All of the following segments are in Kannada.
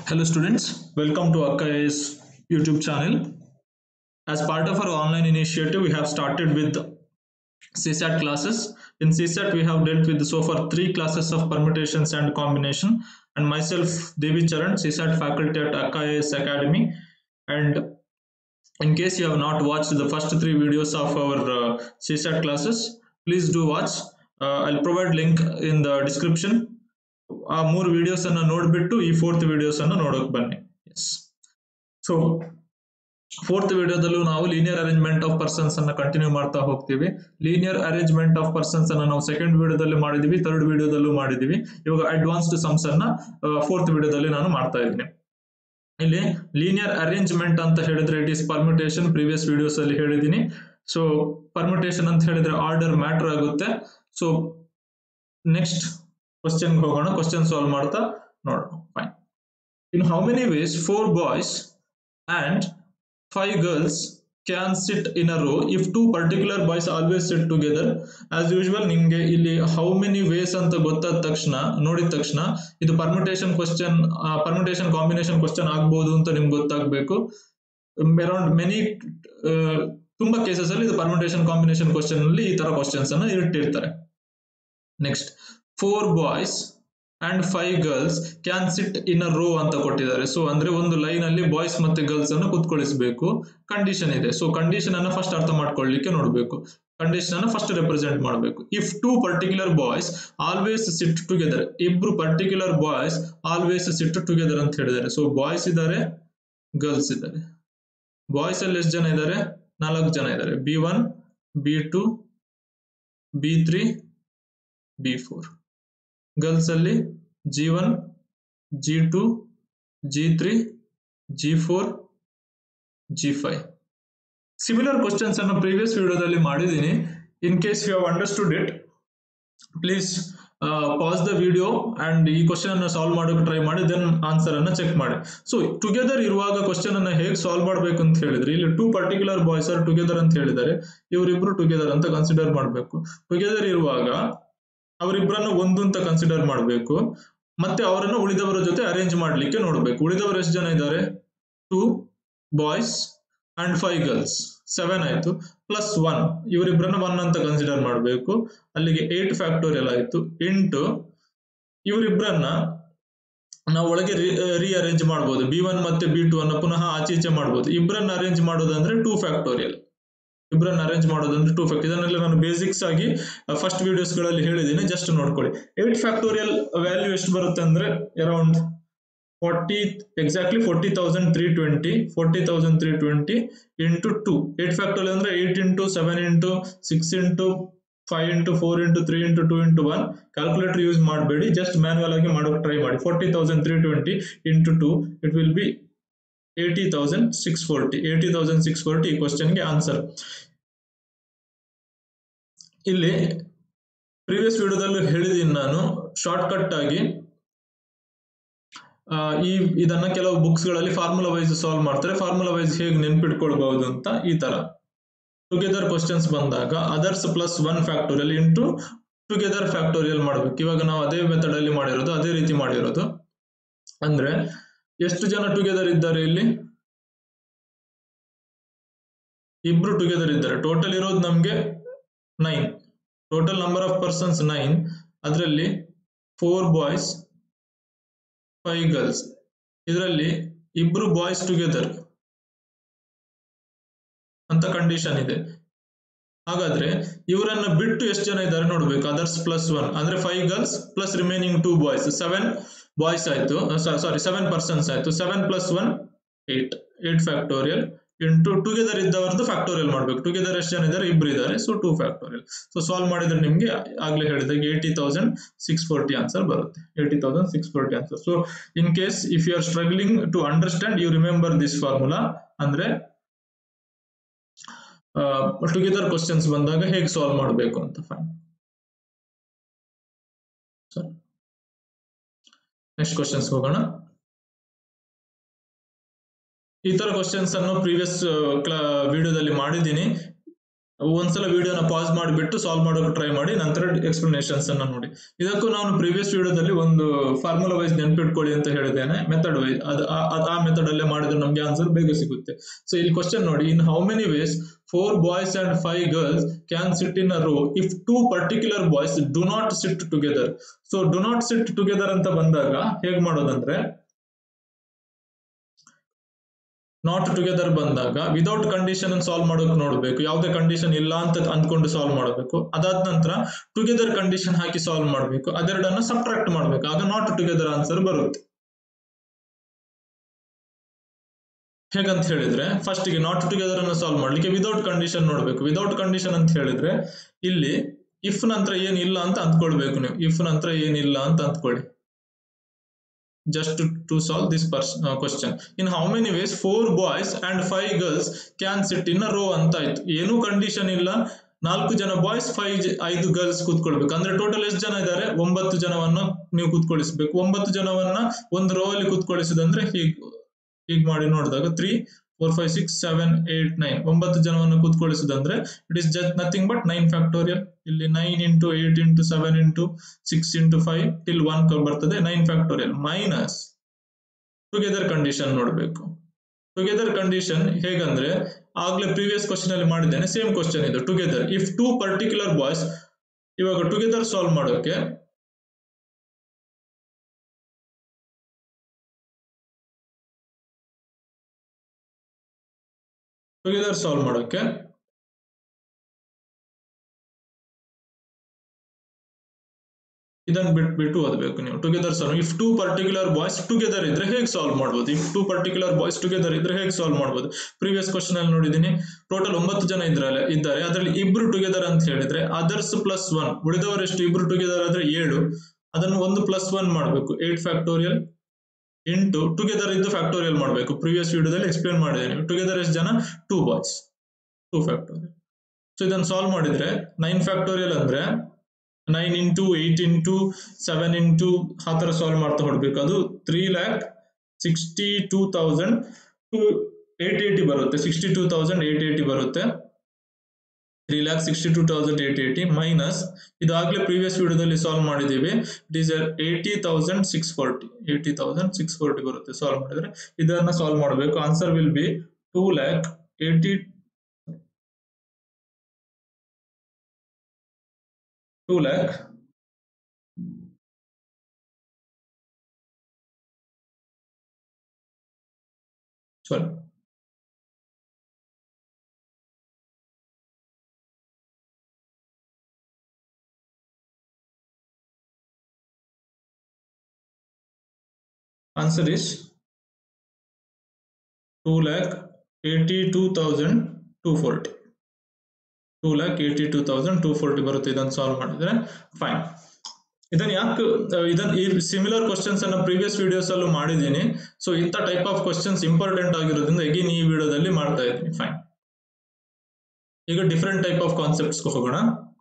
Hello students, welcome to Akka's YouTube channel. As part of our online initiative, we have started with CSAT classes. In CSAT, we have dealt with so far three classes of permutations and combination. And myself, Devi Charan, CSAT faculty at Akka's Academy. And in case you have not watched the first three videos of our uh, CSAT classes, please do watch. Uh, I'll provide link in the description. ಆ ಮೂರು ವಿಡಿಯೋಸ್ ಅನ್ನ ನೋಡ್ಬಿಟ್ಟು ಈ ಫೋರ್ತ್ ವಿಡಿಯೋಸ್ ಅನ್ನ ನೋಡೋಕ್ ಬನ್ನಿ ಎಸ್ ಸೊ ಫೋರ್ತ್ ವಿಡಿಯೋದಲ್ಲೂ ನಾವು ಲೀನಿಯರ್ ಅರೇಂಜ್ಮೆಂಟ್ ಆಫ್ ಪರ್ಸನ್ಸ್ ಅನ್ನ ಕಂಟಿನ್ಯೂ ಮಾಡ್ತಾ ಹೋಗ್ತೀವಿ ಲೀನಿಯರ್ ಅರೇಂಜ್ಮೆಂಟ್ ಆಫ್ ಪರ್ಸನ್ಸ್ ಅನ್ನ ನಾವು ಸೆಕೆಂಡ್ ವಿಡಿಯೋದಲ್ಲಿ ಮಾಡಿದೀವಿ ಥರ್ಡ್ ವಿಡಿಯೋದಲ್ಲೂ ಮಾಡಿದೀವಿ ಇವಾಗ ಅಡ್ವಾನ್ಸ್ಡ್ ಸಮ್ಸ್ ಅನ್ನ ಫೋರ್ತ್ ವಿಡಿಯೋದಲ್ಲಿ ನಾನು ಮಾಡ್ತಾ ಇದ್ದೀನಿ ಇಲ್ಲಿ ಲೀನಿಯರ್ ಅರೇಂಜ್ಮೆಂಟ್ ಅಂತ ಹೇಳಿದ್ರೆ it is permutation previous videos ಅಲ್ಲಿ ಹೇಳಿದೀನಿ ಸೊ ಪರ್ಮ್ಯುಟೇಷನ್ ಅಂತ ಹೇಳಿದ್ರೆ ಆರ್ಡರ್ ಮ್ಯಾಟರ್ ಆಗುತ್ತೆ ಸೊ ನೆಕ್ಸ್ಟ್ ಕ್ವಶನ್ ಹೋಗೋಣ ಕ್ವಶನ್ ಸಾಲ್ವ್ ಮಾಡ್ತಾ ನೋಡೋಣ fine in how many ways four boys and five girls can sit in a row if two particular boys always sit together as usual ನಿಮ್ಗೆ ಇಲ್ಲಿ ಹೌ ಮೆನಿ ವೇಸ್ ಅಂತ ಗೊತ್ತಾದ ತಕ್ಷಣ ನೋಡಿದ ತಕ್ಷಣ ಇದು permutation question permutation combination question ಆಗ್ಬಹುದು ಅಂತ ನಿಮ್ಗೆ ಗೊತ್ತಾಗಬೇಕು ಅರೌಂಡ್ ಮೆನಿ ತುಂಬಾ ಕೇಸಸ್ ಅಲ್ಲಿ ಇದು ಪರ್ಮಿಟೇಷನ್ ಕಾಂಬಿನೇಷನ್ ಕ್ವಶನ್ ಅಲ್ಲಿ ಈ ತರ ಕ್ವಶನ್ಸ್ ಅನ್ನ ಇಟ್ಟಿರ್ತಾರೆ next four boys and five girls can sit in a row ಅಂತ ಕೊಟ್ಟಿದ್ದಾರೆ ಸೊ ಅಂದ್ರೆ ಒಂದು ಲೈನ್ ಅಲ್ಲಿ ಬಾಯ್ಸ್ ಮತ್ತೆ ಗರ್ಲ್ಸ್ ಅನ್ನು ಕುತ್ಕೊಳಿಸಬೇಕು ಕಂಡೀಷನ್ ಇದೆ ಸೊ ಕಂಡೀಷನ್ ಅನ್ನ ಫಸ್ಟ್ ಅರ್ಥ ಮಾಡ್ಕೊಳ್ಳಿಕ್ಕೆ ನೋಡಬೇಕು ಕಂಡೀಷನ್ ಅನ್ನ ಫಸ್ಟ್ ರೆಪ್ರೆಸೆಂಟ್ ಮಾಡಬೇಕು if two particular boys always sit together ಇಬ್ರು particular boys always sit together ಅಂತ ಹೇಳಿದ್ದಾರೆ ಸೊ ಬಾಯ್ಸ್ ಇದ್ದಾರೆ ಗರ್ಲ್ಸ್ ಇದ್ದಾರೆ ಬಾಯ್ಸ್ ಅಲ್ಲಿ ಎಷ್ಟು ಜನ ಇದ್ದಾರೆ ನಾಲ್ಕು ಜನ ಇದ್ದಾರೆ B one B two B three B four girls ಅಲ್ಲಿ G one G two G three G four G five similar questions ಅನ್ನು ಪ್ರೀವಿಯಸ್ ವಿಡಿಯೋದಲ್ಲಿ ಮಾಡಿದ್ದೀನಿ in case you have understood it please pause the video and ಈ ಕ್ವಶನ್ ಅನ್ನು ಸಾಲ್ವ್ ಮಾಡೋಕೆ ಟ್ರೈ ಮಾಡಿ ದೆನ್ ಆನ್ಸರ್ ಅನ್ನ ಚೆಕ್ ಮಾಡಿ ಸೊ ಟುಗೆದರ್ ಇರುವಾಗ ಕ್ವಶನ್ ಅನ್ನ ಹೇಗೆ ಸಾಲ್ವ್ ಮಾಡಬೇಕು ಅಂತ ಹೇಳಿದ್ರೆ ಇಲ್ಲಿ two particular boys are together ಅಂತ ಹೇಳಿದ್ದಾರೆ ಇವರಿಬ್ರು ಟುಗೆದರ್ ಅಂತ ಕನ್ಸಿಡರ್ ಮಾಡಬೇಕು ಟುಗೆದರ್ ಇರುವಾಗ ಅವರಿಬ್ಬರನ್ನು ಒಂದು ಅಂತ ಕನ್ಸಿಡರ್ ಮಾಡಬೇಕು ಮತ್ತೆ ಅವರನ್ನು ಉಳಿದವರ ಜೊತೆ ಅರೇಂಜ್ ಮಾಡ್ಲಿಕ್ಕೆ ನೋಡಬೇಕು ಉಳಿದವರು ಎಷ್ಟು ಜನ ಇದ್ದಾರೆ two boys and five girls seven ಆಯ್ತು ಪ್ಲಸ್ ಒನ್ ಇವರಿಬ್ಬರನ್ನ ಒನ್ ಅಂತ ಕನ್ಸಿಡರ್ ಮಾಡಬೇಕು ಅಲ್ಲಿಗೆ ಏಟ್ ಫ್ಯಾಕ್ಟೋರಿಯಲ್ ಆಯ್ತು ಎಂಟು ಇವರಿಬ್ಬರನ್ನ ನಾವು ಒಳಗೆ ರಿಅರೇಂಜ್ ಮಾಡಬಹುದು ಬಿ ಒನ್ ಮತ್ತೆ ಬಿ ಟು ಅನ್ನ ಪುನಃ ಆಚೆ ಈಚೆ ಮಾಡಬಹುದು ಇಬ್ಬರನ್ನ ಅರೇಂಜ್ ಮಾಡೋದಂದ್ರೆ ಟೂ ಫ್ಯಾಕ್ಟೋರಿಯಲ್ ಇಬ್ಬರನ್ನ ಅರೇಂಜ್ ಮಾಡೋದಂದ್ರೆ ಟೂ ಫ್ಯಾಕ್ಟ್ ಇದನ್ನೆಲ್ಲ ನಾನು ಬೇಸಿಕ್ಸ್ ಆಗಿ ಫಸ್ಟ್ ವಿಡಿಯೋಸ್ ಗಳಲ್ಲಿ ಹೇಳಿದ್ದೀನಿ ಜಸ್ಟ್ ನೋಡ್ಕೊಳ್ಳಿ ಏಟ್ ಫ್ಯಾಕ್ಟೋರಿಯಲ್ ವ್ಯಾಲ್ಯೂ ಎಷ್ಟು ಬರುತ್ತೆ ಅಂದ್ರೆ around forty exactly forty thousand three twenty forty thousand three twenty into two eight factorial ಅಂದ್ರೆ eight into seven into six into five into four into three into two into one calculator use ಮಾಡಬೇಡಿ ಜಸ್ಟ್ ಮ್ಯಾನ್ಯಲ್ ಆಗಿ ಮಾಡೋಕೆ ಟ್ರೈ ಮಾಡಿ forty thousand three twenty into two it will be eighty thousand six forty eighty thousand six forty ಈ ಕ್ವಶನ್ಗೆ ಆನ್ಸರ್ ಇಲ್ಲಿ ಪ್ರೀವಿಯಸ್ ವಿಡಿಯೋದಲ್ಲೂ ಹೇಳಿದ್ದೀನಿ ನಾನು ಶಾರ್ಟ್ ಕಟ್ ಆಗಿ ಈ ಇದನ್ನ ಕೆಲವು ಬುಕ್ಸ್ ಗಳಲ್ಲಿ ಫಾರ್ಮುಲಾ ವೈಸ್ ಸಾಲ್ವ್ ಮಾಡ್ತಾರೆ ಫಾರ್ಮುಲಾ ವೈಸ್ ಹೇಗೆ ನೆನ್ಪಿಟ್ಕೊಳ್ಬಹುದು ಅಂತ ಈ ತರ ಟುಗೆದರ್ ಕ್ವಶನ್ಸ್ ಬಂದಾಗ others plus one factorial into together factorial ಮಾಡ್ಬೇಕು ಇವಾಗ ನಾವು ಅದೇ ಮೆಥಡ್ ಅಲ್ಲಿ ಮಾಡಿರೋದು ಅದೇ ರೀತಿ ಮಾಡಿರೋದು ಅಂದ್ರೆ ಎಷ್ಟು ಜನ ಟುಗೆದರ್ ಇದ್ದಾರೆ ಇಲ್ಲಿ ಇಬ್ರು ಟುಗೆದರ್ ಇದ್ದಾರೆ ಟೋಟಲ್ ಇರೋದು ನಮ್ಗೆ nine total number of persons nine ಅದರಲ್ಲಿ ಫೋರ್ ಬಾಯ್ಸ್ ಫೈವ್ ಗರ್ಲ್ಸ್ ಇದರಲ್ಲಿ ಇಬ್ರು ಬಾಯ್ಸ್ ಟುಗೆದರ್ ಅಂತ ಕಂಡೀಷನ್ ಇದೆ ಹಾಗಾದ್ರೆ ಇವರನ್ನ ಬಿಟ್ಟು ಎಷ್ಟು ಜನ ಇದ್ದಾರೆ ನೋಡ್ಬೇಕು ಅದರ್ಸ್ ಪ್ಲಸ್ ಒನ್ ಅಂದ್ರೆ five girls plus remaining two boys seven boys ಆಯ್ತು ಸಾರಿ ಸೆವೆನ್ ಪರ್ಸನ್ಸ್ ಆಯ್ತು seven plus one eight eight factorial into together ಇದ್ದವರದ್ದು ಫ್ಯಾಕ್ಟೋರಿಯಲ್ ಮಾಡ್ಬೇಕು ಟುಗೆದರ್ ಎಷ್ಟು ಜನ ಇದ್ದಾರೆ ಇಬ್ರು ಇದ್ದಾರೆ so two factorial so solve ಮಾಡಿದ್ರೆ ನಿಮ್ಗೆ ಆಗ್ಲೇ ಹೇಳಿದಾಗ eighty thousand six forty answer ಬರುತ್ತೆ eighty thousand six forty answer so in case if you are struggling to understand you remember this formula ಅಂದ್ರೆ ಟುಗೆದರ್ ಕ್ವಶನ್ಸ್ ಬಂದಾಗ ಹೇಗೆ ಸಾಲ್ವ್ ಮಾಡಬೇಕು ಅಂತ ಫೈನ್ ನೆಕ್ಸ್ಟ್ ಕ್ವಶನ್ಸ್ ಹೋಗೋಣ ಈ ತರ ಕ್ವಶನ್ಸ್ ಅನ್ನು ಪ್ರೀವಿಯಸ್ ವಿಡಿಯೋದಲ್ಲಿ ಮಾಡಿದ್ದೀನಿ ಒಂದ್ಸಲ ವಿಡಿಯೋನ ಪಾಸ್ ಮಾಡಿಬಿಟ್ಟು ಸಾಲ್ವ್ ಮಾಡೋಕೆ ಟ್ರೈ ಮಾಡಿ ನಂತರ ಎಕ್ಸ್ಪ್ಲನೇಷನ್ಸ್ ಅನ್ನ ನೋಡಿ ಇದಕ್ಕೂ ನಾನು ಪ್ರೀವಿಯಸ್ ವಿಡಿಯೋದಲ್ಲಿ ಒಂದು ಫಾರ್ಮುಲಾ ವೈಸ್ ನೆನ್ಪಿಟ್ಕೊಳ್ಳಿ ಅಂತ ಹೇಳಿದ್ದೇನೆ ಮೆಥಡ್ ವೈಸ್ ಅದು ಆ- ಆ- ಆ ಮೆಥಡ್ ಅಲ್ಲೇ ಮಾಡಿದ್ರೆ ನಮ್ಗೆ ಆನ್ಸರ್ ಬೇಗ ಸಿಗುತ್ತೆ ಸೊ ಇಲ್ಲಿ ಕ್ವಶನ್ ನೋಡಿ in how many ways four boys and five girls can sit in a row if two particular boys do not sit together so do not sit together ಅಂತ ಬಂದಾಗ ಹೇಗ್ ಮಾಡೋದಂದ್ರೆ ನಾಟ್ ಟುಗೆದರ್ ಬಂದಾಗ ವಿದೌಟ್ ಕಂಡೀಷನ್ ಸಾಲ್ವ್ ಮಾಡೋಕೆ ನೋಡಬೇಕು ಯಾವುದೇ ಕಂಡೀಷನ್ ಇಲ್ಲ ಅಂತ ಅಂದ್ಕೊಂಡು ಸಾಲ್ವ್ ಮಾಡಬೇಕು ಅದಾದ ನಂತರ ಟುಗೆದರ್ ಕಂಡೀಷನ್ ಹಾಕಿ ಸಾಲ್ವ್ ಮಾಡಬೇಕು ಅದೆರಡನ್ನ ಸಬ್ಟ್ರಾಕ್ಟ್ ಮಾಡಬೇಕು ಆಗ ನಾಟ್ ಟುಗೆದರ್ ಆನ್ಸರ್ ಬರುತ್ತೆ ಹೇಗಂತ ಹೇಳಿದ್ರೆ ಫಸ್ಟ್ ಗೆ ನಾಟ್ ಟುಗೆದರ್ ಅನ್ನು ಸಾಲ್ವ್ ಮಾಡ್ಲಿಕ್ಕೆ ವಿದೌಟ್ ಕಂಡೀಷನ್ ನೋಡಬೇಕು ವಿದೌಟ್ ಕಂಡೀಷನ್ ಅಂತ ಹೇಳಿದ್ರೆ ಇಲ್ಲಿ ಇಫ್ ನಂತರ ಏನಿಲ್ಲ ಅಂತ ಅಂದ್ಕೊಳ್ಬೇಕು ನೀವು ಇಫ್ ನಂತರ ಏನಿಲ್ಲ ಅಂತ ಅಂದ್ಕೊಳ್ಳಿ just to, to solve this pers- uh, question in how many ways four boys and five girls can sit in a row ಅಂತ ಆಯ್ತು ಏನೂ ಕಂಡೀಷನ್ ಇಲ್ಲ ನಾಲ್ಕು ಜನ ಬಾಯ್ಸ್ ಫೈವ್ ಐದು ಗರ್ಲ್ಸ್ ಕೂತ್ಕೊಳ್ಬೇಕು ಅಂದ್ರೆ ಟೋಟಲ್ ಎಷ್ಟು ಜನ ಇದ್ದಾರೆ ಒಂಬತ್ತು ಜನವನ್ನ ನೀವು ಕೂತ್ಕೊಳಿಸ್ಬೇಕು ಒಂಬತ್ತು ಜನವನ್ನ ಒಂದು ರೋ ಅಲ್ಲಿ ಕೂತ್ಕೊಳಿಸಿದಂದ್ರೆ ಹೀಗ್ ಹೀಗ್ ಮಾಡಿ ನೋಡಿದಾಗ three four five six seven eight nine ಒಂಬತ್ತು ಜನವನ್ನು ಕೂತ್ಕೊಳಿಸಿದಂದ್ರೆ it is just nothing but nine factorial ಇಲ್ಲಿ nine into eight into seven into six into five till one ಬರ್ತದೆ nine factorial minus together condition ನೋಡಬೇಕು ಟುಗೆದರ್ ಕಂಡೀಷನ್ ಹೇಗಂದ್ರೆ ಆಗ್ಲೇ ಪ್ರೀವಿಯಸ್ ಕ್ವಶನ್ ಅಲ್ಲಿ ಮಾಡಿದ್ದೇನೆ ಸೇಮ್ ಕ್ವಶನ್ ಇದು together if two particular boys ಇವಾಗ ಟುಗೆದರ್ ಸಾಲ್ವ್ ಮಾಡೋಕೆ ಟುಗೆದರ್ ಸಾಲ್ವ್ ಮಾಡೋಕೆ ಇದನ್ನ ಬಿಟ್ಬಿಟ್ಟು ಓದಬೇಕು ನೀವು together solve if two particular boys together ಇದ್ರೆ ಹೇಗೆ ಸಾಲ್ವ್ ಮಾಡ್ಬೋದು if two particular boys together ಇದ್ರೆ ಹೇಗೆ ಸಾಲ್ವ್ ಮಾಡ್ಬೋದು ಪ್ರೀವಿಯಸ್ ಕ್ವಶನ್ ಅಲ್ಲಿ ನೋಡಿದೀನಿ ಟೋಟಲ್ ಒಂಬತ್ತು ಜನ ಇದ್ರಲ್ಲ ಇದ್ದಾರೆ ಅದರಲ್ಲಿ ಇಬ್ರು ಟುಗೆದರ್ ಅಂತ ಹೇಳಿದ್ರೆ ಅದರ್ಸ್ ಪ್ಲಸ್ ಒನ್ ಉಳಿದವರೆಷ್ಟು ಇಬ್ರು ಟುಗೆದರ್ ಆದ್ರೆ ಏಳು ಅದನ್ನು ಒಂದು ಪ್ಲಸ್ ಒನ್ ಮಾಡಬೇಕು ಏಟ್ ಫ್ಯಾಕ್ಟೋರಿಯಲ್ ಇಂಟು ಟುಗೆದರ್ ಇದ್ದು ಫ್ಯಾಕ್ಟೋರಿಯಲ್ ಮಾಡಬೇಕು ಪ್ರೀವಿಯಸ್ ವಿಡಿಯೋದಲ್ಲಿ ಎಕ್ಸ್ಪ್ಲೇನ್ ಮಾಡಿದ್ದೇನೆ ಟುಗೆದರ್ ಎಷ್ಟು ಜನ two boys two factorial so ಇದನ್ನು ಸಾಲ್ವ್ ಮಾಡಿದ್ರೆ ನೈನ್ ಫ್ಯಾಕ್ಟೋರಿಯಲ್ ಅಂದ್ರೆ nine into eight into seven into ಆ ಥರ ಸಾಲ್ವ್ ಮಾಡ್ತಾ ಹೊಡ್ಬೇಕು ಅದು three lakh sixty two thousand two eight eighty ಬರುತ್ತೆ sixty two thousand eight eighty ಬರುತ್ತೆ three lakh sixty two thousand eight eighty minus ಇದಾಗಲೇ ಪ್ರೀವಿಯಸ್ ವಿಡಿಯೋದಲ್ಲಿ ಸಾಲ್ವ್ ಮಾಡಿದ್ದೀವಿ it is eighty thousand six forty eighty thousand six forty ಬರುತ್ತೆ ಸಾಲ್ವ್ ಮಾಡಿದ್ರೆ ಇದನ್ನ ಸಾಲ್ವ್ ಮಾಡಬೇಕು answer will be two lakh eighty two lakh sorry answer is 2 lakh 82,240 2 lakh 82,240 ಬರುತ್ತೆ ಇದನ್ನು ಸಾಲ್ವ್ ಮಾಡಿದ್ರೆ ಫೈನ್ ಇದನ್ನ ಯಾಕೆ ಇದನ್ನ ಈ ಸಿಮಿಲರ್ ಕ್ವಶನ್ಸ್ ಅನ್ನ ಪ್ರೀವಿಯಸ್ ವಿಡಿಯೋಸ್ ಅಲ್ಲೂ ಮಾಡಿದ್ದೀನಿ ಸೊ ಇಂಥ ಟೈಪ್ ಆಫ್ ಕ್ವಶನ್ಸ್ ಇಂಪಾರ್ಟೆಂಟ್ ಆಗಿರೋದ್ರಿಂದ ಎಗೇನ್ ಈ ವಿಡಿಯೋದಲ್ಲಿ ಮಾಡ್ತಾ ಇದ್ದೀನಿ ಫೈನ್ ಈಗ ಡಿಫ್ರೆಂಟ್ ಟೈಪ್ ಆಫ್ ಕಾನ್ಸೆಪ್ಟ್ಸ್ ಹೋಗೋಣ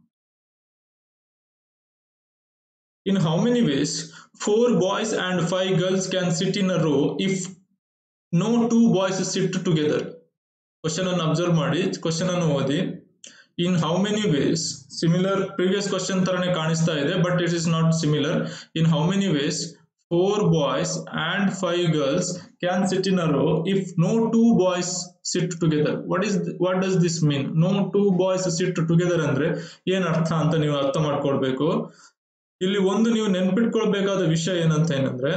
In how many ways four boys and five girls can sit in a row if no two boys sit together? Question ಅನ್ನು ಅಬ್ಸರ್ವ್ ಮಾಡಿ ಕ್ವಶನ್ ಅನ್ನು ಓದಿ in how many ways similar previous question ತರನೇ ಕಾಣಿಸ್ತಾ ಇದೆ but it is not similar in how many ways four boys and five girls can sit in a row if no two boys sit together what is what does this mean no two boys sit together ಅಂದ್ರೆ ಏನ್ ಅರ್ಥ ಅಂತ ನೀವು ಅರ್ಥ ಮಾಡ್ಕೊಳ್ಬೇಕು ಇಲ್ಲಿ ಒಂದು ನೀವು ನೆನ್ಪಿಟ್ಕೊಳ್ಬೇಕಾದ ವಿಷಯ ಏನಂತ ಏನಂದ್ರೆ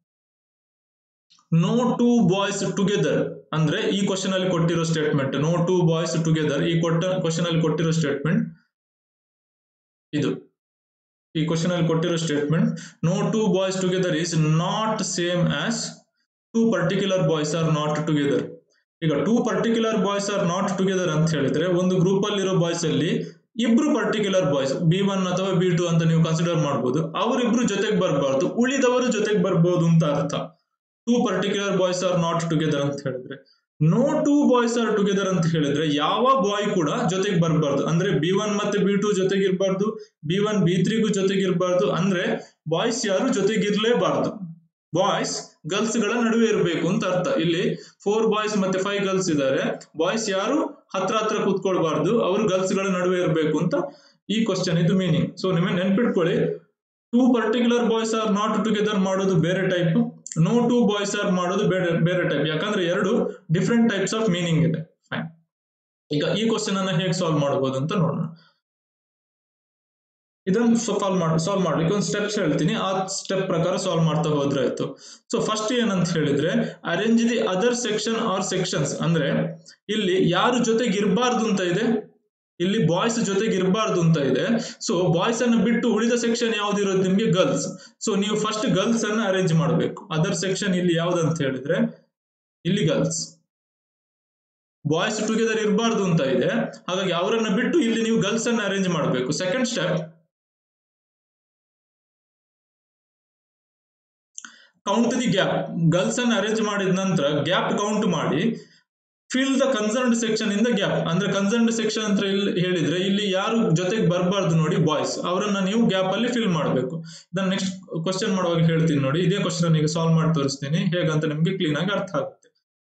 ನೋ ಟೂ ಬಾಯ್ಸ್ ಟುಗೆದರ್ ಅಂದ್ರೆ ಈ ಕ್ವಶನ್ ಅಲ್ಲಿ ಕೊಟ್ಟಿರೋ statement no two boys together ಈ ಕೊಟ್ಟ ಕ್ವಶನ್ ಅಲ್ಲಿ ಕೊಟ್ಟಿರೋ ಸ್ಟೇಟ್ಮೆಂಟ್ ಇದು ಈ ಕ್ವಶನ್ ಅಲ್ಲಿ ಕೊಟ್ಟಿರೋ statement no two boys together is not same as two particular boys are not together ಈಗ two particular boys are not together ಅಂತ ಹೇಳಿದ್ರೆ ಒಂದು ಗ್ರೂಪ್ ಅಲ್ಲಿರೋ ಬಾಯ್ಸ್ ಅಲ್ಲಿ ಇಬ್ರು ಪರ್ಟಿಕ್ಯುಲರ್ ಬಾಯ್ಸ್ ಬಿ ಒನ್ ಅಥವಾ ಬಿ ಟು ಅಂತ ನೀವು ಕನ್ಸಿಡರ್ ಮಾಡಬಹುದು ಅವರಿಬ್ರು ಜೊತೆಗೆ ಬರಬಾರ್ದು ಉಳಿದವರು ಜೊತೆಗೆ ಬರ್ಬೋದು ಅಂತ ಅರ್ಥ two particular boys are not together ಅಂತ ಹೇಳಿದ್ರೆ no two boys are together ಅಂತ ಹೇಳಿದ್ರೆ ಯಾವ ಬಾಯ್ ಕೂಡ ಜೊತೆಗೆ ಬರಬಾರ್ದು ಅಂದ್ರೆ ಬಿ ಒನ್ ಮತ್ತೆ ಬಿ ಟು ಜೊತೆಗಿರ್ಬಾರ್ದು ಬಿ ಒನ್ ಬಿ ತ್ರೀಗೂ ಜೊತೆಗಿರ್ಬಾರ್ದು ಅಂದ್ರೆ ಬಾಯ್ಸ್ ಯಾರು ಜೊತೆಗಿರ್ಲೇಬಾರ್ದು ಬಾಯ್ಸ್ ಗರ್ಲ್ಸ್ ಗಳ ನಡುವೆ ಇರಬೇಕು ಅಂತ ಅರ್ಥ ಇಲ್ಲಿ ಫೋರ್ ಬಾಯ್ಸ್ ಮತ್ತೆ ಫೈವ್ ಗರ್ಲ್ಸ್ ಇದ್ದಾರೆ ಬಾಯ್ಸ್ ಯಾರು ಹತ್ರ ಹತ್ರ ಕೂತ್ಕೊಳ್ಬಾರ್ದು ಅವರು ಗರ್ಲ್ಸ್ ಗಳ ನಡುವೆ ಇರಬೇಕು ಅಂತ ಈ ಕ್ವಶನ್ ಇದು ಮೀನಿಂಗ್ ಸೊ ನಿಮಗೆ ನೆನ್ಪಿಟ್ಕೊಳ್ಳಿ two particular boys are not together ಮಾಡೋದು ಬೇರೆ type no two boys are ಮಾಡೋದು ಬೇರೆ ಬೇರೆ ಟೈಪ್ ಯಾಕಂದ್ರೆ ಎರಡು ಡಿಫ್ರೆಂಟ್ ಟೈಪ್ಸ್ ಆಫ್ ಮೀನಿಂಗ್ ಇದೆ ಫೈನ್ ಈಗ ಈ ಕ್ವಶನ್ ಅನ್ನ ಹೇಗೆ ಸಾಲ್ವ್ ಮಾಡಬಹುದು ಅಂತ ನೋಡೋಣ ಇದನ್ನು ಸಾಲ್ವ್ ಮಾಡಿ ಸಾಲ್ವ್ ಮಾಡ್ಲಿಕ್ಕೆ ಒಂದು ಸ್ಟೆಪ್ಸ್ ಹೇಳ್ತೀನಿ ಆ ಸ್ಟೆಪ್ ಪ್ರಕಾರ ಸಾಲ್ವ್ ಮಾಡ್ತಾ ಹೋದ್ರೆ ಆಯ್ತು ಸೊ ಫಸ್ಟ್ ಏನಂತ ಹೇಳಿದ್ರೆ arrange the other section or sections ಅಂದ್ರೆ ಇಲ್ಲಿ ಯಾರು ಜೊತೆಗೆ ಇರಬಾರ್ದು ಅಂತ ಇದೆ ಇಲ್ಲಿ ಬಾಯ್ಸ್ ಜೊತೆಗೆ ಇರಬಾರ್ದು ಅಂತ ಇದೆ ಸೊ ಬಾಯ್ಸ್ ಅನ್ನು ಬಿಟ್ಟು ಉಳಿದ ಸೆಕ್ಷನ್ ಯಾವ್ದು ಇರೋದು ನಿಮ್ಗೆ ಗರ್ಲ್ಸ್ ಸೊ ನೀವು ಫಸ್ಟ್ ಗರ್ಲ್ಸ್ ಅನ್ನ ಅರೇಂಜ್ ಮಾಡಬೇಕು ಅದರ್ ಸೆಕ್ಷನ್ ಇಲ್ಲಿ ಯಾವ್ದಂತ ಹೇಳಿದ್ರೆ ಇಲ್ಲಿ ಗರ್ಲ್ಸ್ ಬಾಯ್ಸ್ ಟುಗೆದರ್ ಇರಬಾರ್ದು ಅಂತ ಇದೆ ಹಾಗಾಗಿ ಅವರನ್ನ ಬಿಟ್ಟು ಇಲ್ಲಿ ನೀವು ಗರ್ಲ್ಸ್ ಅನ್ನ ಅರೇಂಜ್ ಮಾಡಬೇಕು second step count the gap girls ಅನ್ನು ಅರೇಂಜ್ ಮಾಡಿದ ನಂತರ ಗ್ಯಾಪ್ ಕೌಂಟ್ ಮಾಡಿ fill the concerned section in the gap ಅಂದ್ರೆ ಕನ್ಸರ್ನ್ಡ್ ಸೆಕ್ಷನ್ ಅಂತ ಇಲ್ಲಿ ಹೇಳಿದ್ರೆ ಇಲ್ಲಿ ಯಾರು ಜೊತೆಗೆ ಬರಬಾರ್ದು ನೋಡಿ ಬಾಯ್ಸ್ ಅವರನ್ನ ನೀವು ಗ್ಯಾಪ್ ಅಲ್ಲಿ ಫಿಲ್ ಮಾಡಬೇಕು ಇದನ್ನ ನೆಕ್ಸ್ಟ್ ಕ್ವಶನ್ ಮಾಡುವಾಗ ಹೇಳ್ತೀನಿ ನೋಡಿ ಇದೇ ಕ್ವಶನ್ ಈಗ ಸಾಲ್ವ್ ಮಾಡಿ ತೋರಿಸ್ತೀನಿ ಹೇಗಂತ ನಿಮ್ಗೆ ಕ್ಲೀನ್ ಆಗಿ ಅರ್ಥ ಆಗುತ್ತೆ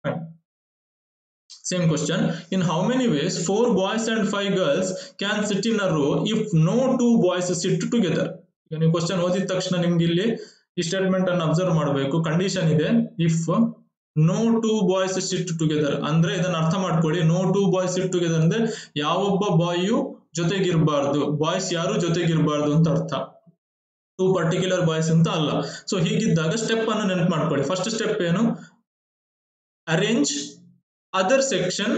same question in how many ways four boys and five girls can sit in a row if no two boys sit together ಈಗ ನೀವು ಕ್ವಶನ್ ಓದಿದ ತಕ್ಷಣ ನಿಮ್ಗೆ ಇಲ್ಲಿ ಈ ಸ್ಟೇಟ್ಮೆಂಟ್ ಅನ್ನು ಅಬ್ಸರ್ವ್ ಮಾಡಬೇಕು ಕಂಡೀಷನ್ ಇದೆ if no two boys sit together ಅಂದ್ರೆ ಇದನ್ನ ಅರ್ಥ ಮಾಡ್ಕೊಳ್ಳಿ no two boys sit together ಅಂದ್ರೆ ಯಾವೊಬ್ಬ ಬಾಯು ಜೊತೆಗಿರಬಾರ್ದು ಬಾಯ್ಸ್ ಯಾರು ಜೊತೆಗಿರಬಾರ್ದು ಅಂತ ಅರ್ಥ ಟೂ ಪರ್ಟಿಕ್ಯುಲರ್ ಬಾಯ್ಸ್ ಅಂತ ಅಲ್ಲ ಸೊ ಹೀಗಿದ್ದಾಗ ಸ್ಟೆಪ್ ಅನ್ನು ನೆನಪು ಮಾಡ್ಕೊಳ್ಳಿ ಫಸ್ಟ್ ಸ್ಟೆಪ್ ಏನು arrange other section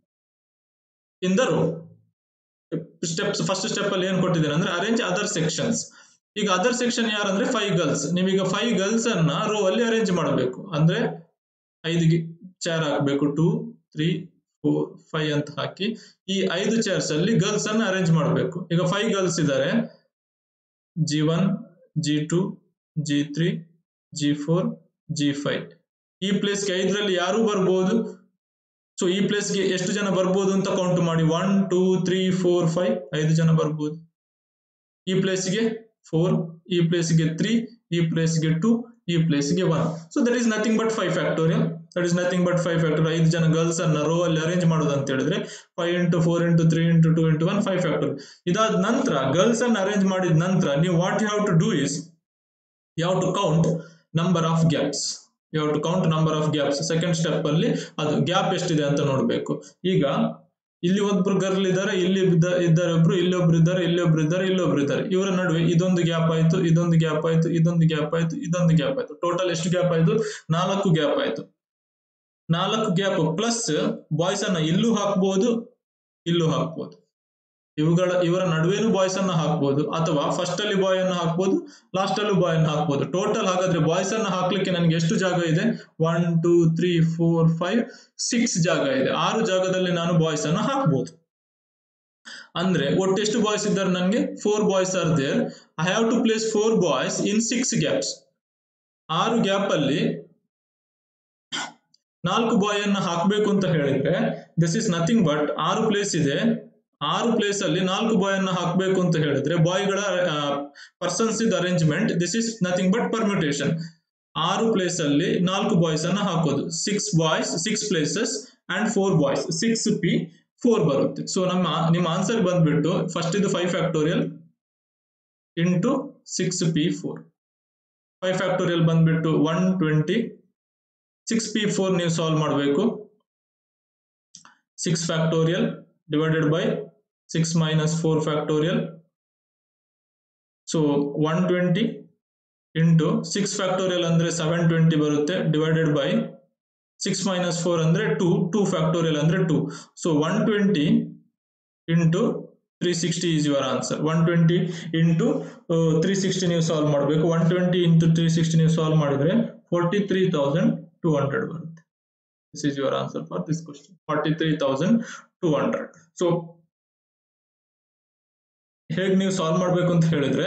in the row steps first step ಅಲ್ಲಿ ಏನ್ ಕೊಟ್ಟಿದ್ದೇನೆ ಅಂದ್ರೆ ಅರೇಂಜ್ ಅದರ್ ಸೆಕ್ಷನ್ಸ್ ಈಗ ಅದರ್ ಸೆಕ್ಷನ್ ಯಾರಂದ್ರೆ ಫೈವ್ ಗರ್ಲ್ಸ್ ನೀವೀಗ ಫೈವ್ ಗರ್ಲ್ಸ್ ಅನ್ನ ರೋ ಅಲ್ಲಿ ಅರೇಂಜ್ ಮಾಡಬೇಕು ಅಂದ್ರೆ ಐದು ಚೇರ್ ಹಾಕಬೇಕು ಟೂ ತ್ರೀ ಫೋರ್ ಫೈವ್ ಅಂತ ಹಾಕಿ ಈ ಐದು ಚೇರ್ಸ್ ಅಲ್ಲಿ ಗರ್ಲ್ಸ್ ಅನ್ನ ಅರೇಂಜ್ ಮಾಡಬೇಕು ಈಗ ಫೈವ್ ಗರ್ಲ್ಸ್ ಇದ್ದಾರೆ G one G two G three G four G five ಈ ಪ್ಲೇಸ್ಗೆ ಐದರಲ್ಲಿ ಯಾರು ಬರ್ಬೋದು ಸೊ ಈ ಪ್ಲೇಸ್ಗೆ ಎಷ್ಟು ಜನ ಬರ್ಬೋದು ಅಂತ ಕೌಂಟ್ ಮಾಡಿ one two three four five ಐದು ಜನ ಬರ್ಬೋದು ಈ ಪ್ಲೇಸ್ಗೆ ಫೋರ್ ಈ ಪ್ಲೇಸ್ಗೆ ತ್ರೀ ಈ ಪ್ಲೇಸ್ಗೆ ಟೂ ಈ ಪ್ಲೇಸ್ಗೆ one so that is nothing but five factorial that is nothing but five factor ಐದು ಜನ ಗರ್ಲ್ಸ್ ಅನ್ನ ರೋ ಅಲ್ಲಿ ಅರೇಂಜ್ ಮಾಡೋದು ಅಂತ ಹೇಳಿದ್ರೆ five into four into three into two into one five factor ಇದಾದ ನಂತರ ಗರ್ಲ್ಸ್ ಅನ್ನ ಅರೇಂಜ್ ಮಾಡಿದ ನಂತರ ನೀವು what you have to do is you have to count number of gaps you have to count number of gaps second step ಅಲ್ಲಿ ಅದು ಗ್ಯಾಪ್ ಎಷ್ಟಿದೆ ಅಂತ ನೋಡಬೇಕು ಈಗ ಇಲ್ಲಿ ಒಬ್ರು ಗರ್ಲ್ ಇದ್ದಾರೆ ಇಲ್ಲಿ ಇದ್ದಾರೆ ಒಬ್ರು ಇಲ್ಲೊಬ್ರು ಇದ್ದಾರೆ ಇಲ್ಲೊಬ್ರು ಇದ್ದಾರೆ ಇಲ್ಲೊಬ್ರು ಇದ್ದಾರೆ ಇವರ ನಡುವೆ ಇದೊಂದು ಗ್ಯಾಪ್ ಆಯ್ತು ಇದೊಂದು ಗ್ಯಾಪ್ ಆಯ್ತು ಇದೊಂದು ಗ್ಯಾಪ್ ಆಯ್ತು ಇದೊಂದು ಗ್ಯಾಪ್ ಆಯ್ತು ಟೋಟಲ್ ಎಷ್ಟು ಗ್ಯಾಪ್ ಆಯ್ತು ನಾಲ್ಕು ಗ್ಯಾಪ್ ಆಯ್ತು ನಾಲ್ಕು ಗ್ಯಾಪ್ ಪ್ಲಸ್ ಬಾಯ್ಸ್ ಅನ್ನ ಇಲ್ಲೂ ಹಾಕ್ಬಹುದು ಇಲ್ಲೂ ಹಾಕ್ಬಹುದು ಇವುಗಳ ಇವರ ನಡುವೆನೂ ಬಾಯ್ಸ್ ಅನ್ನ ಹಾಕ್ಬಹುದು ಅಥವಾ ಫಸ್ಟ್ ಅಲ್ಲಿ ಬಾಯ್ ಅನ್ನು ಹಾಕ್ಬಹುದು ಲಾಸ್ಟ್ ಅಲ್ಲೂ ಬಾಯ್ ಅನ್ನು ಹಾಕ್ಬಹುದು ಟೋಟಲ್ ಹಾಗಾದ್ರೆ ಬಾಯ್ಸ್ ಅನ್ನ ಹಾಕ್ಲಿಕ್ಕೆ ನನಗೆ ಎಷ್ಟು ಜಾಗ ಇದೆ one two three four five six ಜಾಗ ಇದೆ ಆರು ಜಾಗದಲ್ಲಿ ನಾನು ಬಾಯ್ಸ್ ಅನ್ನ ಹಾಕ್ಬಹುದು ಅಂದ್ರೆ ಒಟ್ಟು ಎಷ್ಟು ಬಾಯ್ಸ್ ಇದ್ದಾರೆ ನನಗೆ four boys are there I have to place four boys in six gaps ಆರು ಗ್ಯಾಪ್ ಅಲ್ಲಿ ನಾಲ್ಕು ಬಾಯ್ ಅನ್ನ ಹಾಕ್ಬೇಕು ಅಂತ ಹೇಳಿದ್ರೆ ದಿಸ್ ಇಸ್ ನಥಿಂಗ್ ಬಟ್ ಆರು ಪ್ಲೇಸ್ ಇದೆ ಆರು ಪ್ಲೇಸ್ ಅಲ್ಲಿ ನಾಲ್ಕು ಬಾಯ್ ಅನ್ನ ಹಾಕ್ಬೇಕು ಅಂತ ಹೇಳಿದ್ರೆ ಬಾಯ್ಗಳ ಪರ್ಸನ್ಸ್ ಇದ್ arrangement this is nothing but permutation ಆರು ಪ್ಲೇಸ್ ಅಲ್ಲಿ ನಾಲ್ಕು ಬಾಯ್ಸ್ ಅನ್ನ ಹಾಕೋದು six boys six places and four boys six P four ಬರುತ್ತೆ ಸೊ ನಮ್ಮ ನಿಮ್ಮ ಆನ್ಸರ್ ಬಂದ್ಬಿಟ್ಟು ಫಸ್ಟ್ ಇದು five factorial into six P four five factorial ಬಂದ್ಬಿಟ್ಟು one twenty six P four ನೀವು ಸಾಲ್ವ್ ಮಾಡಬೇಕು six factorial divided by six minus four factorial so one twenty into six factorial ಅಂದ್ರೆ ಸೆವೆನ್ ಟ್ವೆಂಟಿ ಬರುತ್ತೆ divided by six minus four ಅಂದ್ರೆ ಟೂ ಟೂ ಫ್ಯಾಕ್ಟೋರಿಯಲ್ ಅಂದ್ರೆ two so one twenty into three sixty is your answer one twenty into three sixty ನೀವು ಸಾಲ್ವ್ ಮಾಡಬೇಕು one twenty into three sixty ನೀವು ಸಾಲ್ವ್ ಮಾಡಿದ್ರೆ forty three thousand two hundred ಬರುತ್ತೆ this is your answer for this question forty three thousand two hundred so ಹೇಗೆ ನೀವು ಸಾಲ್ವ್ ಮಾಡಬೇಕು ಅಂತ ಹೇಳಿದ್ರೆ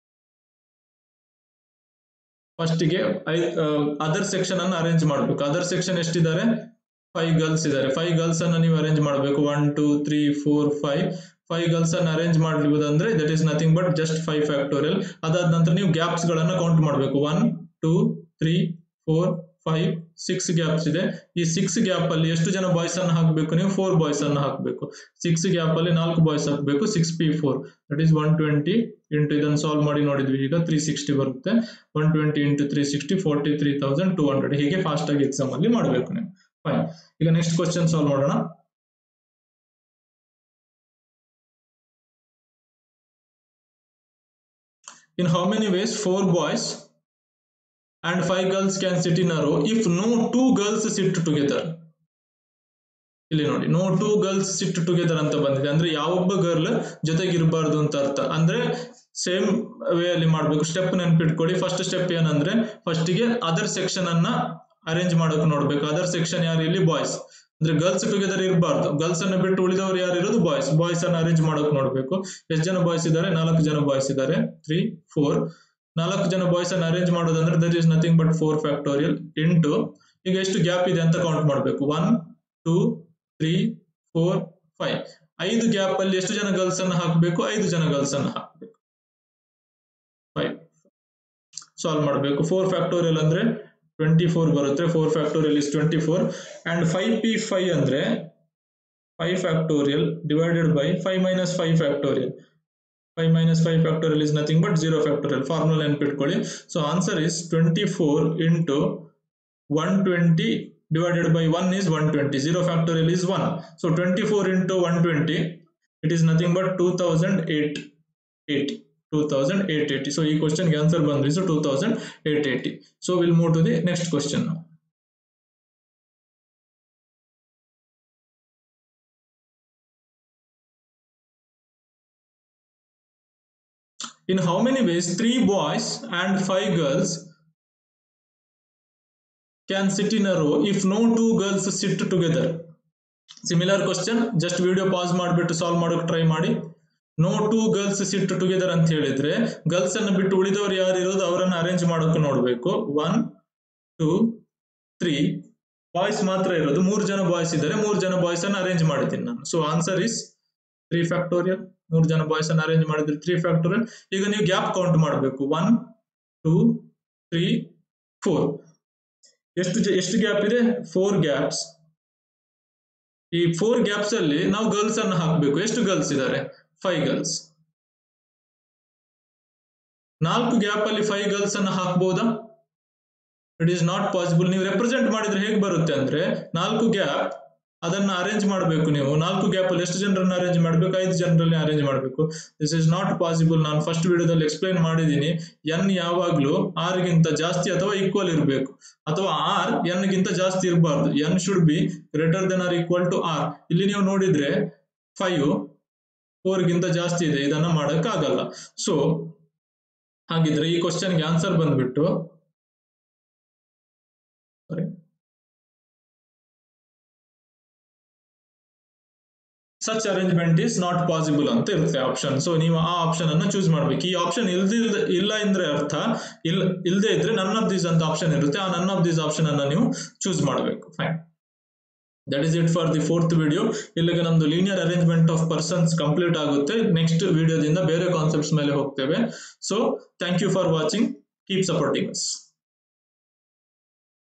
ಫಸ್ಟಿಗೆ ಐ ಅದರ್ ಸೆಕ್ಷನ್ ಅನ್ನು ಅರೇಂಜ್ ಮಾಡಬೇಕು ಅದರ್ ಸೆಕ್ಷನ್ ಎಷ್ಟಿದ್ದಾರೆ ಫೈವ್ ಗರ್ಲ್ಸ್ ಇದ್ದಾರೆ ಫೈವ್ ಗರ್ಲ್ಸ್ ಅನ್ನ ನೀವು ಅರೇಂಜ್ ಮಾಡಬೇಕು one two three four five five girls ಅನ್ನು ಅರೇಂಜ್ ಮಾಡಬಹುದಂದ್ರೆ that is nothing but just five factorial ಅದಾದ ನಂತರ ನೀವು ಗ್ಯಾಪ್ಸ್ ಗಳನ್ನ ಕೌಂಟ್ ಮಾಡಬೇಕು one two three four five six gaps ಇದೆ ಈ ಸಿಕ್ಸ್ ಗ್ಯಾಪ್ ಅಲ್ಲಿ ಎಷ್ಟು ಜನ ಬಾಯ್ಸ್ ಅನ್ನು ಹಾಕಬೇಕು ನೀವು ಫೋರ್ ಬಾಯ್ಸ್ ಅನ್ನು ಹಾಕಬೇಕು ಸಿಕ್ಸ್ ಗ್ಯಾಪ್ ಅಲ್ಲಿ ನಾಲ್ಕು ಬಾಯ್ಸ್ ಹಾಕಬೇಕು six P four that is one twenty into ಇದನ್ನು ಸಾಲ್ವ್ ಮಾಡಿ ನೋಡಿದ್ವಿ ಈಗ ತ್ರೀ ಸಿಕ್ಸ್ಟಿ ಬರುತ್ತೆ one twenty into three sixty forty three thousand two hundred ಹೀಗೆ ಫಾಸ್ಟ್ ಆಗಿ ಎಕ್ಸಾಮ್ ಅಲ್ಲಿ ಮಾಡಬೇಕು ನೀವು ಫೈನ್ ಈಗ ನೆಕ್ಸ್ಟ್ ಕ್ವಶನ್ ಸಾಲ್ವ್ ಮಾಡೋಣ in how many ways four boys and five girls can sit in a row if no two girls sit together ಇಲ್ಲಿ ನೋಡಿ no two girls sit together ಅಂತ ಬಂದಿದೆ ಅಂದ್ರೆ ಯಾವೊಬ್ಬ ಗರ್ಲ್ ಜೊತೆಗೆ ಇರಬಾರ್ದು ಅಂತ ಅರ್ಥ ಅಂದ್ರೆ ಸೇಮ್ ವೇ ಅಲ್ಲಿ ಮಾಡ್ಬೇಕು ಸ್ಟೆಪ್ ನೆನ್ಪಿಟ್ಕೊಳ್ಳಿ ಫಸ್ಟ್ ಸ್ಟೆಪ್ ಏನಂದ್ರೆ ಫಸ್ಟ್ ಗೆ ಅದರ್ ಸೆಕ್ಷನ್ ಅನ್ನ ಅರೇಂಜ್ ಮಾಡೋಕೆ ನೋಡ್ಬೇಕು ಅದರ್ ಸೆಕ್ಷನ್ ಯಾರು ಇಲ್ಲಿ ಬಾಯ್ಸ್ ಅಂದ್ರೆ ಗರ್ಲ್ಸ್ ಟುಗೆದರ್ ಇರಬಾರ್ದು ಗರ್ಲ್ಸ್ ಅನ್ನ ಬಿಟ್ಟು ಉಳಿದವರು ಯಾರು ಇರೋದು ಬಾಯ್ಸ್ ಬಾಯ್ಸ್ ಅನ್ನ ಅರೇಂಜ್ ಮಾಡೋಕೆ ನೋಡ್ಬೇಕು ಎಷ್ಟು ಜನ ಬಾಯ್ಸ್ ಇದ್ದಾರೆ ನಾಲ್ಕು ಜನ ಬಾಯ್ಸ್ ಇದ್ದಾರೆ ತ್ರೀ ಫೋರ್ ನಾಲ್ಕು ಜನ ಬಾಯ್ಸ್ ಅನ್ನ ಅರೇಂಜ್ ಮಾಡೋದಂದ್ರೆ that is nothing but four factorial into ಈಗ ಎಷ್ಟು ಗ್ಯಾಪ್ ಇದೆ ಅಂತ ಕೌಂಟ್ ಮಾಡಬೇಕು one two three four five ಐದು ಗ್ಯಾಪ್ ಅಲ್ಲಿ ಎಷ್ಟು ಜನ ಗರ್ಲ್ಸ್ ಅನ್ನ ಹಾಕಬೇಕು ಐದು ಜನ ಗರ್ಲ್ಸ್ ಅನ್ನ ಹಾಕಬೇಕು ಫೈವ್ ಸಾಲ್ವ್ ಮಾಡಬೇಕು ಫೋರ್ ಫ್ಯಾಕ್ಟೋರಿಯಲ್ ಅಂದ್ರೆ ಟ್ವೆಂಟಿ ಫೋರ್ ಬರುತ್ತೆ four factorial is twenty four and five P five ಅಂದ್ರೆ five factorial divided by five minus five factorial five minus five factorial is nothing but zero factorial formula ನೆನ್ಪಿಟ್ಕೊಳ್ಳಿ so answer is twenty four into one twenty divided by 1 is 120 0 factorial is 1 so 24 into 120 it is nothing but 2008 80 2880 so ಈ question ಗೆ answer ಬಂದ್ರಿ so 2880 so we'll move to the next question now in how many ways three boys and five girls can sit in a row if no two girls sit together similar question just video pause ಮಾಡಿಬಿಟ್ಟು ಸಾಲ್ವ್ ಮಾಡೋಕೆ ಟ್ರೈ ಮಾಡಿ no two girls sit together ಅಂತ ಹೇಳಿದ್ರೆ ಗರ್ಲ್ಸ್ ಅನ್ನು ಬಿಟ್ಟು ಉಳಿದವರು ಯಾರು ಇರೋದು ಅವರನ್ನು ಅರೇಂಜ್ ಮಾಡೋಕೆ ನೋಡಬೇಕು ಒನ್ ಟೂ ತ್ರೀ ಬಾಯ್ಸ್ ಮಾತ್ರ ಇರೋದು ಮೂರು ಜನ ಬಾಯ್ಸ್ ಇದ್ದಾರೆ ಮೂರು ಜನ ಬಾಯ್ಸ್ ಅನ್ನು ಅರೇಂಜ್ ಮಾಡಿದ್ದೀನಿ ನಾನು so answer is three factorial ಮೂರು ಜನ ಬಾಯ್ಸ್ ಅನ್ನು ಅರೇಂಜ್ ಮಾಡಿದ್ರೆ ತ್ರೀ ಫ್ಯಾಕ್ಟೋರಿಯಲ್ ಈಗ ನೀವು ಗ್ಯಾಪ್ ಕೌಂಟ್ ಮಾಡಬೇಕು ಒನ್ ಟೂ ತ್ರೀ ಫೋರ್ ಎಷ್ಟು ಎಷ್ಟು ಗ್ಯಾಪ್ ಇದೆ ಫೋರ್ ಗ್ಯಾಪ್ಸ್ ಈ ಫೋರ್ ಗ್ಯಾಪ್ಸ್ ಅಲ್ಲಿ ನಾವು ಗರ್ಲ್ಸ್ ಅನ್ನು ಹಾಕಬೇಕು ಎಷ್ಟು ಗರ್ಲ್ಸ್ ಇದ್ದಾರೆ ಫೈವ್ ಗರ್ಲ್ಸ್ ನಾಲ್ಕು ಗ್ಯಾಪ್ ಅಲ್ಲಿ ಫೈವ್ ಗರ್ಲ್ಸ್ ಅನ್ನು ಹಾಕ್ಬೋದಾ ಇಟ್ ಈಸ್ ನಾಟ್ ಪಾಸಿಬಲ್ ನೀವು ರೆಪ್ರೆಸೆಂಟ್ ಮಾಡಿದ್ರೆ ಹೇಗೆ ಬರುತ್ತೆ ಅಂದ್ರೆ ನಾಲ್ಕು ಗ್ಯಾಪ್ ಅದನ್ನ ಅರೇಂಜ್ ಮಾಡಬೇಕು ನೀವು ನಾಲ್ಕು ಗ್ಯಾಪ್ ಅಲ್ಲಿ ಎಷ್ಟು ಜನರನ್ನ ಅರೇಂಜ್ ಮಾಡಬೇಕು ಐದು ಜನರಲ್ಲಿ ಅರೇಂಜ್ ಮಾಡಬೇಕು ದಿಸ್ ಇಸ್ ನಾಟ್ ಪಾಸಿಬಲ್ ನಾನು ಫಸ್ಟ್ ವಿಡಿಯೋದಲ್ಲಿ ಎಕ್ಸ್ಪ್ಲೈನ್ ಮಾಡಿದ್ದೀನಿ ಎನ್ ಯಾವಾಗ್ಲೂ ಆರ್ ಗಿಂತ ಜಾಸ್ತಿ ಅಥವಾ ಈಕ್ವಲ್ ಇರಬೇಕು ಅಥವಾ ಆರ್ ಎನ್ ಗಿಂತ ಜಾಸ್ತಿ ಇರಬಾರ್ದು n should be greater than r equal to r ಇಲ್ಲಿ ನೀವು ನೋಡಿದ್ರೆ ಫೈವ್ ಫೋರ್ ಗಿಂತ ಜಾಸ್ತಿ ಇದೆ ಇದನ್ನ ಮಾಡಕ್ ಆಗಲ್ಲ ಸೊ ಹಾಗಿದ್ರೆ ಈ ಕ್ವಶನ್ಗೆ ಆನ್ಸರ್ ಬಂದ್ಬಿಟ್ಟು sorry such arrangement is not possible ಅಂತ ಇರುತ್ತೆ ಆಪ್ಷನ್ ಸೊ ನೀವು ಆ ಆಪ್ಷನ್ ಅನ್ನು ಚೂಸ್ ಮಾಡ್ಬೇಕು ಈ ಆಪ್ಷನ್ ಇಲ್ದಿಲ್ದ ಇಲ್ಲ ಅಂದ್ರೆ ಅರ್ಥ ಇಲ್ಲ ಇಲ್ಲದೆ ಇದ್ರೆ ನನ್ ಆಫ್ ದೀಸ್ ಅಂತ ಆಪ್ಷನ್ ಇರುತ್ತೆ ಆ ನನ್ ಆಫ್ ದೀಸ್ ಆಪ್ಷನ್ ಅನ್ನ ನೀವು ಚೂಸ್ ಮಾಡಬೇಕು fine that is it for the fourth video ಇಲ್ಲಿಗೆ ನಮ್ದು linear arrangement of persons complete ಆಗುತ್ತೆ ನೆಕ್ಸ್ಟ್ ವಿಡಿಯೋದಿಂದ ಬೇರೆ ಕಾನ್ಸೆಪ್ಟ್ಸ್ ಮೇಲೆ ಹೋಗ್ತೇವೆ so thank you for watching keep supporting us